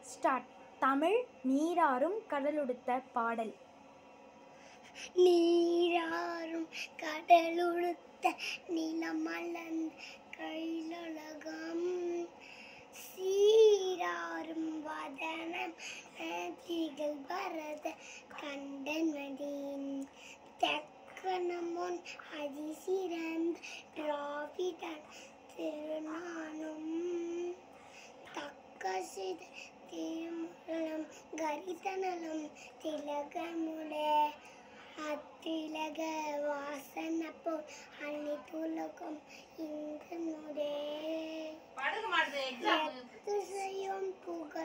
start Tamil நீராறும் கடலுடுத்த பாடல் நீராறும் கடலுடுத்த நிலமலர்ந்த கைலழகம் சீராறும் வதனம் திகழ் பரத கண்டனடின் தெக்கணமுன் அதிசிறந்த திராவிடன் திருநானும் தக்கசித திருமுலம் கரிதனலும் திலகமுடே அத்திலக வாசன போல் அனைத்துலகம் இந்த நுடே எத்துசையும் புக